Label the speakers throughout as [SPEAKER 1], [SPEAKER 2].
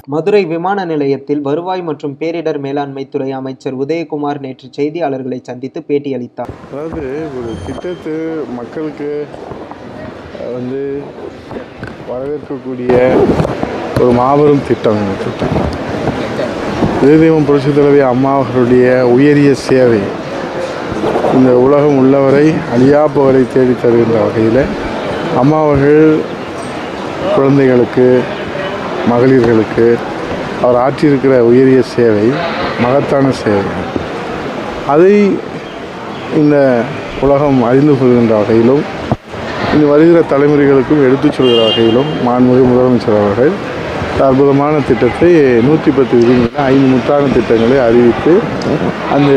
[SPEAKER 1] மதுரை விமான நிலையத்தில் வருவாய் மற்றும் பேரிடர் மேலாண்மை துறை அமைச்சர் உதயகுமார் நேற்று செய்தியாளர்களை சந்தித்து பேட்டியளித்தார்
[SPEAKER 2] அதாவது ஒரு திட்டத்து மக்களுக்கு அஹ், வந்து வரவேற்கக்கூடிய ஒரு மாபெரும் திட்டம் இந்த திட்டம் இதயதெய்வம் புரட்சி தலைவி அம்மா அவர்களுடைய உயரிய சேவை இந்த உலகம் உள்ளவரை அழியா புகழை தேடி தருகின்ற வகையில் அம்மா அவர்கள் குழந்தைகளுக்கு மகளிர்களுக்கு அவர் ஆற்றியிருக்கிற உயரிய சேவை மகத்தான சேவை அதை இந்த உலகம் அறிந்து கொள்கின்ற வகையிலும் இனி வருகிற தலைமுறைகளுக்கும் எடுத்துச் சொல்கிற வகையிலும் மாண்புமிகு முதலமைச்சர் அவர்கள் இந்த அற்புதமான திட்டத்தை நூற்றி பத்து விதிகளை ஐந்து முத்தான திட்டங்களை அறிவித்து அந்த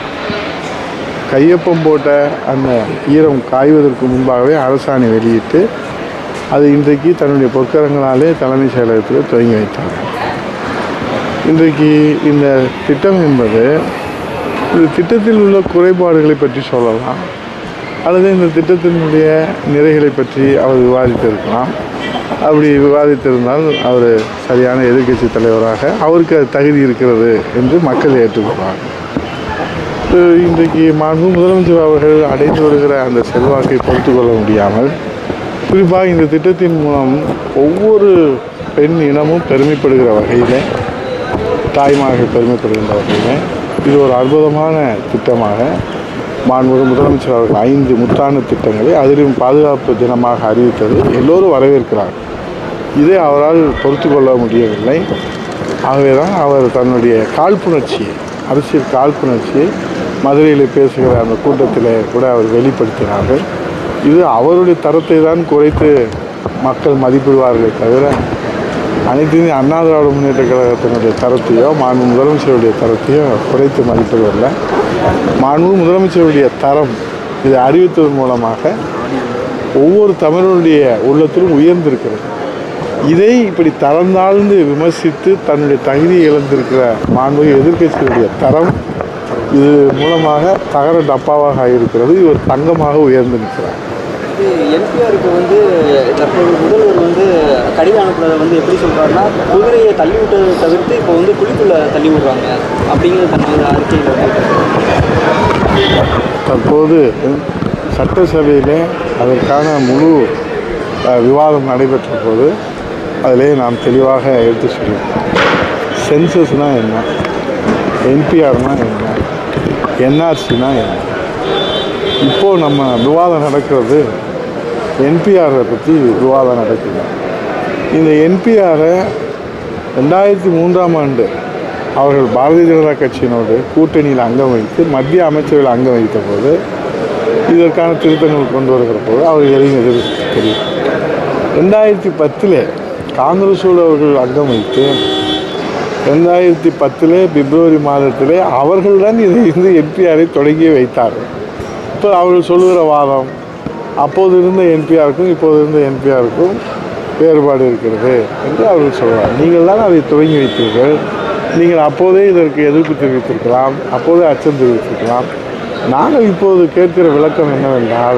[SPEAKER 2] கையொப்பம் போட்ட அந்த ஈரம் காய்வதற்கு முன்பாகவே அரசாணை வெளியிட்டு அது இன்றைக்கு தன்னுடைய பொற்கரங்களாலே தலைமைச் செயலகத்தில் துவங்கி வைத்தார் இன்றைக்கு இந்த திட்டம் என்பது இந்த திட்டத்தில் உள்ள குறைபாடுகளை பற்றி சொல்லலாம் அல்லது இந்த திட்டத்தினுடைய நிறைகளை பற்றி அவர் விவாதித்திருக்கலாம் அப்படி விவாதித்திருந்தால் அவர் சரியான எதிர்க்கட்சி தலைவராக அவருக்கு அது தகுதி இருக்கிறது என்று மக்கள் ஏற்றுக்கொள்வார் அஹ் இன்றைக்கு மாண்பு முதலமைச்சர் அவர்கள் அடைந்து வருகிற அந்த செல்வாக்கை பொறுத்து கொள்ள முடியாமல் குறிப்பாக இந்த திட்டத்தின் மூலம் ஒவ்வொரு பெண் இனமும் பெருமைப்படுகிற வகையில் தாய்மார்கள் பெருமைப்படுகின்ற வகையில் இது ஒரு அற்புதமான திட்டமாக மாண்புமிகு முதலமைச்சர் அவர்கள் ஐந்து முத்தான திட்டங்களை அதிலும் பாதுகாப்பு தினமாக அறிவித்தது எல்லோரும் வரவேற்கிறார் இதை அவரால் பொறுத்து கொள்ள முடியவில்லை ஆகவே தான் அவர் தன்னுடைய காழ்ப்புணர்ச்சியை அரசியல் காழ்ப்புணர்ச்சியை மதுரையில் பேசுகிற அந்த கூட்டத்தில் கூட அவர் வெளிப்படுத்தினார்கள் இது அவருடைய தரத்தை தான் குறைத்து மக்கள் மதிப்பிடுவார்களே தவிர அனைத்து இந்திய அண்ணா திராவிட முன்னேற்ற கழகத்தினுடைய தரத்தையோ மாண்பு முதலமைச்சருடைய தரத்தையோ குறைத்து மதிப்பிடவில்லை மாண்பு முதலமைச்சருடைய தரம் இதை அறிவித்ததன் மூலமாக ஒவ்வொரு தமிழருடைய உள்ளத்திலும் உயர்ந்திருக்கிறது இதை இப்படி தரம் தாழ்ந்து விமர்சித்து தன்னுடைய தகுதியை இழந்திருக்கிற மாண்பு எதிர்க்கட்சிகளுடைய தரம் இது மூலமாக தகர டப்பாவாக இருக்கிறது இவர் தங்கமாக உயர்ந்து நிற்கிறார்
[SPEAKER 1] இது என்பிஆருக்கு வந்து தற்போது முதல்வர் வந்து கடிதம் அனுப்புறதை வந்து எப்படி சொல்கிறாருன்னா குதிரையை தள்ளி விட்டதை தவிர்த்து இப்போ வந்து குழிக்குள்ளே தள்ளி விடுறாங்க அப்படிங்கிறது தன்னோட அறிக்கையில் வந்து
[SPEAKER 2] தற்போது சட்டசபையிலே அதற்கான முழு அஹ், விவாதம் நடைபெற்ற போது அதிலே நாம் தெளிவாக எடுத்து சொல்லியிருக்கோம் சென்சஸ்னால் என்ன என்பிஆர்னா என்ன என்ஆர்சினா என்ன இப்போது நம்ம விவாதம் நடக்கிறது என்பிஆரை பற்றி விவாதம் நடக்குது இந்த என்பிஆரை ரெண்டாயிரத்தி மூன்றாம் ஆண்டு அவர்கள் பாரதிய ஜனதா கட்சியினோடு கூட்டணியில் அங்கம் வைத்து மத்திய அமைச்சர்கள் அங்கம் வைத்த போது இதற்கான திருத்தங்கள் கொண்டு வருகிற போது அவர் எதையும் எதிர்த்து தெரியும் ரெண்டாயிரத்தி பத்தில் காங்கிரஸோடு அவர்கள் அங்கம் வைத்து ரெண்டாயிரத்தி பத்தில் பிப்ரவரி மாதத்திலே அவர்கள்தான் இதை இந்த என்பிஆரை தொடங்கி வைத்தார்கள் இப்போ அவர்கள் சொல்லுகிற வாதம் அப்போது இருந்த என்பிஆருக்கும் இப்போது இருந்த என்பிஆருக்கும் வேறுபாடு இருக்கிறது என்று அவர்கள் சொல்கிறார் நீங்கள் தான் அதை துவங்கி வைத்தீர்கள் நீங்கள் அப்போதே இதற்கு எதிர்ப்பு தெரிவித்திருக்கலாம் அப்போதே அச்சம் தெரிவித்திருக்கலாம் நாங்கள் இப்போது கேட்கிற விளக்கம் என்னவென்றால்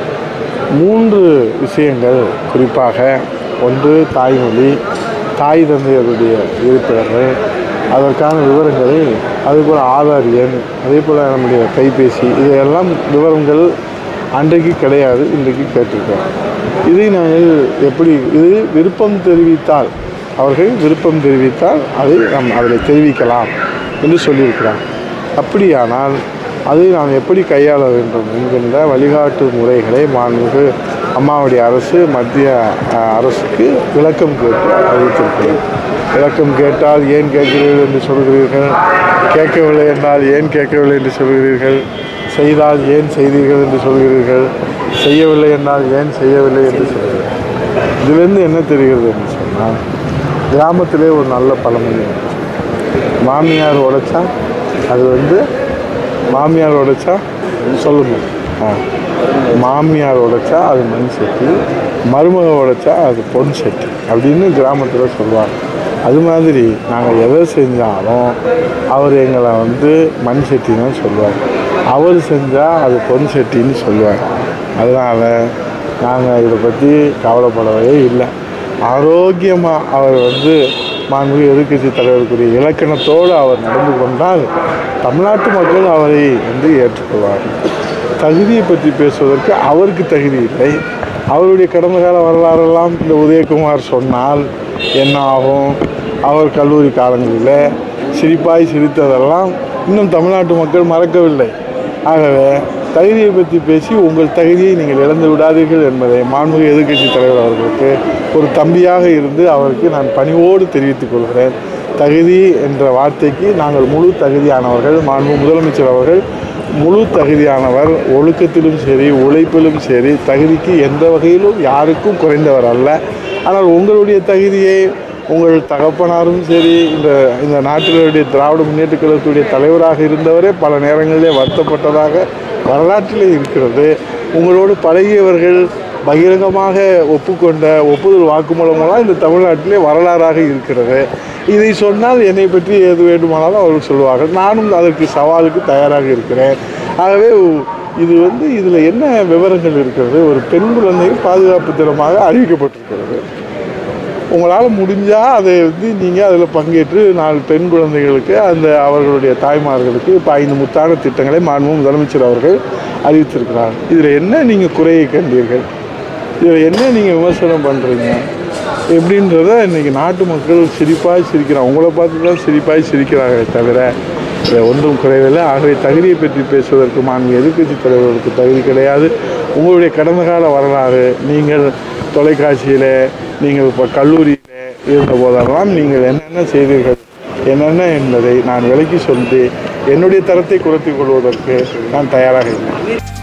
[SPEAKER 2] மூன்று விஷயங்கள் குறிப்பாக ஒன்று தாய்மொழி தாய் தந்தையருடைய இருப்பிடங்கள் அதற்கான விவரங்களை அதேபோல் ஆதார் எண் அதே போல் நம்முடைய கைபேசி இதையெல்லாம் விவரங்கள் அன்றைக்கு கிடையாது இன்றைக்கு கேட்டிருக்கிறோம் இதை நாங்கள் எப்படி இது விருப்பம் தெரிவித்தால் அவர்கள் விருப்பம் தெரிவித்தால் அதை நாம் அதில் தெரிவிக்கலாம் என்று சொல்லியிருக்கிறார் அப்படியானால் அதை நாம் எப்படி கையாள வேண்டும் என்கின்ற வழிகாட்டு முறைகளை மாண்புமிகு அம்மாவுடைய அரசு மத்திய அஹ், அரசுக்கு விளக்கம் கேட்டு அறிவித்திருக்கிறது விளக்கம் கேட்டால் ஏன் கேட்கிறீர்கள் என்று சொல்கிறீர்கள் கேட்கவில்லை என்றால் ஏன் கேட்கவில்லை என்று சொல்கிறீர்கள் செய்தால் ஏன் செய்தீர்கள் என்று சொல்கிறீர்கள் செய்யவில்லை என்றால் ஏன் செய்யவில்லை என்று சொல்கிறீர்கள் இதிலிருந்து என்ன தெரிகிறது என்று சொன்னால் கிராமத்திலே ஒரு நல்ல பழமொழி உண்டு. மாமியார் உடைச்சா அது வந்து மாமியார் உடைச்சா சொல்லுங்க ஆ மாமியார் உடைச்சா அது மண் சட்டி மருமக உடைச்சா அது பொன் சட்டி அப்படின்னு கிராமத்தில் சொல்லுவாங்க அது மாதிரி நாங்கள் எதை செஞ்சாலும் அவர் எங்களை வந்து மண் சட்டின்னு சொல்லுவார் அவர் செஞ்சால் அது பொன் சட்டின்னு சொல்லுவார் அதனால் நாங்கள் இதை பற்றி கவலைப்படவே இல்லை ஆரோக்கியமாக அவர் வந்து மாண்புமிகு எதிர்க்கட்சி தலைவருக்குரிய இலக்கணத்தோடு அவர் நடந்து கொண்டால் தமிழ்நாட்டு மக்கள் அவரை வந்து ஏற்றுக்கொள்வார்கள் தகுதியை பற்றி பேசுவதற்கு அவருக்கு தகுதி இல்லை அவருடைய கடந்த கால வரலாறெல்லாம் இந்த உதயகுமார் சொன்னால் என்ன ஆகும் அவர் கல்லூரி காலங்களில் சிரிப்பாய் சிரித்ததெல்லாம் இன்னும் தமிழ்நாட்டு மக்கள் மறக்கவில்லை ஆகவே தகுதியை பற்றி பேசி உங்கள் தகுதியை நீங்கள் இழந்து விடாதீர்கள் என்பதை மாண்புமிகு எதிர்க்கட்சி தலைவர் அவர்களுக்கு ஒரு தம்பியாக இருந்து அவருக்கு நான் பணிவோடு தெரிவித்துக் கொள்கிறேன் தகுதி என்ற வார்த்தைக்கு நாங்கள் முழு தகுதியானவர்கள் மாண்பு முதலமைச்சர் அவர்கள் முழு தகுதியானவர் ஒழுக்கத்திலும் சரி உழைப்பிலும் சரி தகுதிக்கு எந்த வகையிலும் யாருக்கும் குறைந்தவர் அல்ல ஆனால் உங்களுடைய தகுதியை உங்கள் தகப்பனாரும் சரி இந்த இந்த நாட்டினுடைய திராவிட முன்னேற்ற கழகத்துடைய தலைவராக இருந்தவரே பல நேரங்களிலே வருத்தப்பட்டதாக வரலாற்றிலே இருக்கிறது உங்களோடு பழகியவர்கள் பகிரங்கமாக ஒப்புக்கொண்ட ஒப்புதல் வாக்குமூலமெல்லாம் இந்த தமிழ்நாட்டிலே வரலாறாக இருக்கிறது இதை சொன்னால் என்னை பற்றி எது வேண்டுமானாலும் அவர்கள் சொல்லுவார்கள் நானும் அதற்கு சவாலுக்கு தயாராக இருக்கிறேன் ஆகவே இது வந்து இதில் என்ன விவரங்கள் இருக்கிறது ஒரு பெண் குழந்தை பாதுகாப்பு தினமாக அறிவிக்கப்பட்டிருக்கிறது உங்களால் முடிஞ்சால் அதை வந்து நீங்கள் அதில் பங்கேற்று நாலு பெண் குழந்தைகளுக்கு அந்த அவர்களுடைய தாய்மார்களுக்கு இப்போ ஐந்து முத்தான திட்டங்களை மாண்பு முதலமைச்சர் அவர்கள் அறிவித்திருக்கிறார் இதில் என்ன நீங்கள் குறையை கண்டீர்கள் இதில் என்ன நீங்கள் விமர்சனம் பண்ணுறீங்க எப்படின்றத இன்றைக்கி நாட்டு மக்கள் சிரிப்பாய் சிரிக்கிறாங்க உங்களை பார்த்து தான் சிரிப்பாய் சிரிக்கிறாங்களே தவிர இதில் ஒன்றும் குறைவில்லை ஆகவே தகுதியை பற்றி பேசுவதற்கு மாண்பு எதிர்க்கட்சி தலைவர்களுக்கு தகுதி கிடையாது உங்களுடைய கடந்த கால வரலாறு நீங்கள் தொலைக்காட்சியில் நீங்கள் இப்போ கல்லூரியில் இருந்த போதெல்லாம் நீங்கள் என்னென்ன செய்தீர்கள் என்னென்ன என்பதை நான் விலக்கி சொல்லி என்னுடைய தரத்தை குறைத்துக் கொள்வதற்கு நான் தயாராக இல்லை